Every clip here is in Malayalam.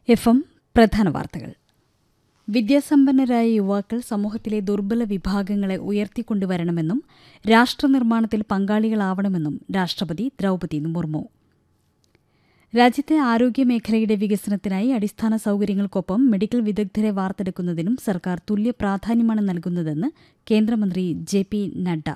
എഫ് എം പ്രധാന വാർത്തകൾ വിദ്യാസമ്പന്നരായ യുവാക്കൾ സമൂഹത്തിലെ ദുർബല വിഭാഗങ്ങളെ ഉയർത്തിക്കൊണ്ടുവരണമെന്നും രാഷ്ട്രനിർമ്മാണത്തിൽ പങ്കാളികളാവണമെന്നും രാഷ്ട്രപതി ദ്രൌപതി മുർമു രാജ്യത്തെ ആരോഗ്യമേഖലയുടെ വികസനത്തിനായി അടിസ്ഥാന സൌകര്യങ്ങൾക്കൊപ്പം മെഡിക്കൽ വിദഗ്ധരെ വാർത്തെടുക്കുന്നതിനും സർക്കാർ തുല്യ പ്രാധാന്യമാണ് നൽകുന്നതെന്ന് കേന്ദ്രമന്ത്രി J P Nadda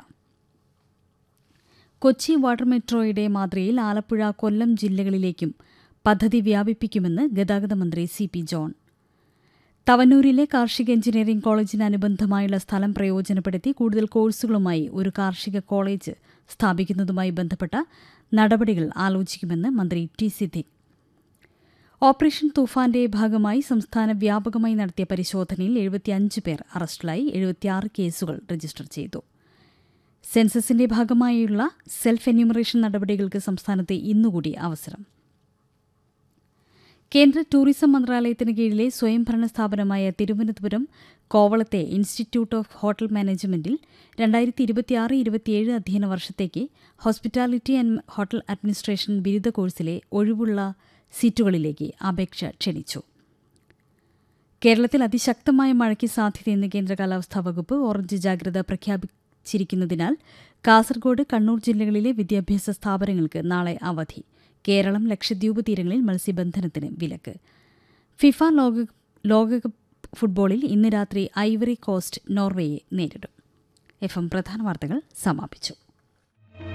Kochi water മെട്രോയുടെ മാതൃകയിൽ ആലപ്പുഴ കൊല്ലം ജില്ലകളിലേക്കും പദ്ധതി വ്യാപിപ്പിക്കുമെന്ന് ഗതാഗത മന്ത്രി സി പി ജോൺ തവന്നൂരിലെ കാർഷിക എഞ്ചിനീയറിംഗ് കോളേജിന് അനുബന്ധമായുള്ള സ്ഥലം പ്രയോജനപ്പെടുത്തി കൂടുതൽ കോഴ്സുകളുമായി ഒരു കാർഷിക കോളേജ് സ്ഥാപിക്കുന്നതുമായി ബന്ധപ്പെട്ട നടപടികൾ ആലോചിക്കുമെന്ന് മന്ത്രി ടി സിദ്ദിഖ് ഓപ്പറേഷൻ തൂഫാന്റെ ഭാഗമായി സംസ്ഥാന വ്യാപകമായി നടത്തിയ പരിശോധനയിൽ എഴുപത്തിയഞ്ച് പേർ അറസ്റ്റിലായി എഴുപത്തിയാറ് കേസുകൾ രജിസ്റ്റർ ചെയ്തു സെൻസസിന്റെ ഭാഗമായുള്ള സെൽഫ് എന്യൂമറേഷൻ നടപടികൾക്ക് സംസ്ഥാനത്ത് ഇന്നുകൂടി അവസരം കേന്ദ്ര ടൂറിസം മന്ത്രാലയത്തിന് കീഴിലെ സ്വയംഭരണ സ്ഥാപനമായ തിരുവനന്തപുരം കോവളത്തെ ഇൻസ്റ്റിറ്റ്യൂട്ട് ഓഫ് ഹോട്ടൽ മാനേജ്മെന്റിൽ രണ്ടായിരത്തി ഇരുപത്തിയാറ് ഇരുപത്തിയേഴ് അധ്യയന വർഷത്തേക്ക് ഹോസ്പിറ്റാലിറ്റി ആൻഡ് ഹോട്ടൽ അഡ്മിനിസ്ട്രേഷൻ ബിരുദ കോഴ്സിലെ ഒഴിവുള്ള സീറ്റുകളിലേക്ക് അപേക്ഷ ക്ഷണിച്ചു കേരളത്തിൽ അതിശക്തമായ മഴയ്ക്ക് സാധ്യതയെന്ന് കേന്ദ്ര കാലാവസ്ഥാ വകുപ്പ് ഓറഞ്ച് ജാഗ്രത പ്രഖ്യാപിച്ചിരിക്കുന്നതിനാൽ കാസർഗോഡ് കണ്ണൂർ ജില്ലകളിലെ വിദ്യാഭ്യാസ സ്ഥാപനങ്ങൾക്ക് നാളെ അവധി കേരളം ലക്ഷദ്വീപ് തീരങ്ങളിൽ മത്സ്യബന്ധനത്തിന് വിലക്ക് ഫിഫ ലോക ലോകകപ്പ് ഫുട്ബോളിൽ ഇന്ന് രാത്രി ഐവറി കോസ്റ്റ് നോർവേയെ നേരിടും എഫ് എം പ്രധാന വാർത്തകൾ സമാപിച്ചു